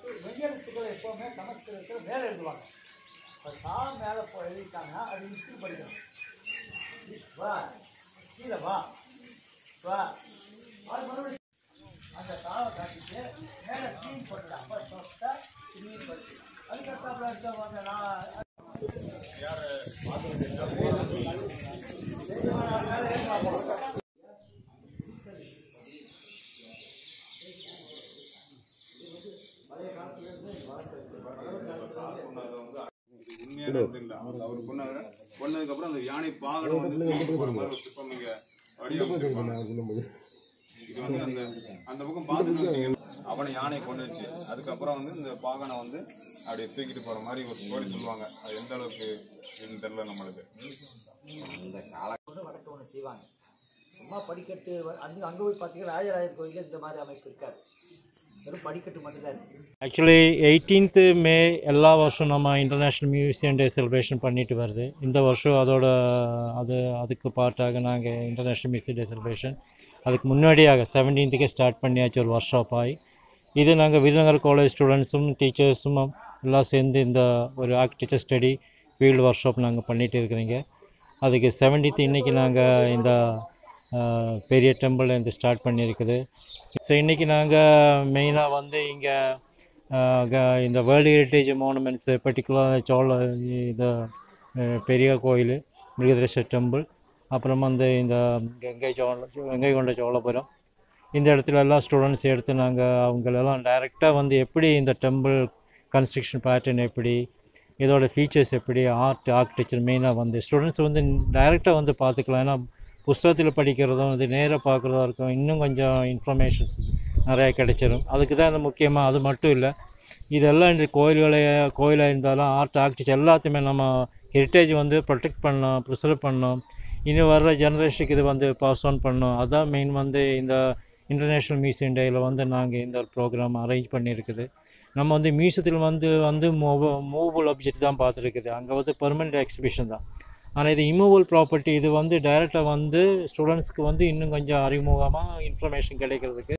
மெய்யெழுத்துக்களை எப்போவுமே சமஸ்கிருதத்தில் மேலே எழுதுவாங்க இப்போ சா மேலே போ எழுதிட்டாங்கன்னா அது இஸ்கு படிக்கணும் இஸ் வா கீழே வா வா அது மறுபடியும் அந்த தாவை காட்டிட்டு மேலே க்ளீன் பண்ணிடலாம் அப்போ சொத்தை க்ளீன் பண்ணி அதுக்கப்புறம் அடுத்த நான் உண்மையான இது இல்ல. அவர் அவர் கொன்னாரு. கொன்னதுக்கு அப்புறம் அந்த யானை பாகனம் வந்து தூக்கிட்டு போற மாதிரி ஒரு சிற்பம் இங்க வடிவமைச்சிருப்பாங்க. இது வந்து அந்த அந்த பக்கம் பார்த்துட்டு வந்தீங்கன்னா, அவனை யானை கொண்டுச்சு அதுக்கப்புறம் வந்து இந்த பாகனை வந்து அப்படியே தூக்கிட்டு போற மாதிரி ஒரு ஸ்டோரி சொல்லுவாங்க அது எந்த அளவுக்கு இதுன்னு தெரியல நம்மளுக்கு ஒன்று வடக்கு ஒன்று செய்வாங்க சும்மா படிக்கட்டு வ- அங்க அங்கே போய் பார்த்தீங்கன்னா ராஜராஜர் கோயிலில் இந்த மாதிரி அமைப்பு இருக்காது வெறும் படிக்கட்டு மட்டும்தான் இருக்கு ஆக்சுவலி எயிட்டீன்த்து மே எல்லா வருஷம் நம்ம இன்டர்நேஷ்னல் மியூசியம் டே செலிப்ரேஷன் பண்ணிட்டு வருது இந்த வருஷம் அதோட அது அதுக்கு பார்ட்டாக நாங்கள் இன்டர்நேஷ்னல் மியூசியம் டே செலிப்ரேஷன் அதுக்கு முன்னாடியாக செவன்டீன்த்துக்கே ஸ்டார்ட் பண்ணியாச்சு ஒரு ஒர்க் ஷாப் ஆகி இது நாங்கள் விருதுநகர் காலேஜ் ஸ்டூடெண்ட்ஸும் டீச்சர்ஸும் எல்லாம் சேர்ந்து இந்த ஒரு architecture study field workshop நாங்கள் பண்ணிகிட்டு இருக்கிறீங்க அதுக்கு செவன்டீன்த் இன்றைக்கி நாங்கள் இந்த ஆஹ், பெரிய டெம்பிள் இந்த ஸ்டார்ட் பண்ணியிருக்குது ஸோ இன்றைக்கி நாங்கள் மெயினாக வந்து இங்கே இந்த world heritage monuments particular Chola இது அஹ், பெரிய கோயில் மிருகதேஸ்வர் டெம்பிள் அப்புறம் வந்து இந்த கங்கை சோழ கங்கை கொண்ட சோழபுரம் இந்த இடத்துல எல்லாம் ஸ்டூடெண்ட்ஸ் எடுத்து நாங்கள் அவங்களெல்லாம் டைரெக்டாக வந்து எப்படி இந்த டெம்பிள் கன்ஸ்ட்ரக்ஷன் பேட்டர்ன் எப்படி இதோட ஃபீச்சர்ஸ் எப்படி ஆர்ட் ஆர்கிடெக்சர் மெயினாக வந்து ஸ்டூடெண்ட்ஸ் வந்து டைரெக்டாக வந்து பார்த்துக்கலாம் ஏன்னா புஸ்தகத்தில் படிக்கிறதும் இது நேராக பார்க்குறதா இருக்கும் இன்னும் கொஞ்சம் இன்ஃபர்மேஷன்ஸ் நிறையா கிடைச்சிரும் அதுக்கு தான் இந்த முக்கியமாக அது மட்டும் இல்லை இதெல்லாம் இந்த கோயில்களை கோயிலாக இருந்தாலும் ஆர்ட் ஆர்கிடெக்சர் எல்லாத்தையுமே நம்ம ஹெரிட்டேஜ் வந்து ப்ரொடெக்ட் பண்ணோம் ப்ரிசர்வ் பண்ணோம் இனி வர்ற ஜெனரேஷனுக்கு இது வந்து பாஸ் ஆன் பண்ணோம் அதான் மெயின் வந்து இந்த இன்டர்நேஷ்னல் மியூசியம் டேயில் வந்து நாங்கள் இந்த ஒரு ப்ரோக்ராம் அரேஞ்ச் பண்ணியிருக்குது நம்ம வந்து மியூசியத்தில் வந்து வந்து மூவ் மூவபிள் ஆப்ஜெக்ட் தான் பார்த்துருக்குது அங்கே வந்து பெர்மனெண்ட் எக்ஸிபிஷன் தான் ஆனால் இது இம்மூவல் ப்ராப்பர்ட்டி இது வந்து டைரெக்டாக வந்து ஸ்டூடெண்ட்ஸ்க்கு வந்து இன்னும் கொஞ்சம் அறிமுகமாக இன்ஃபர்மேஷன் கிடைக்கிறதுக்கு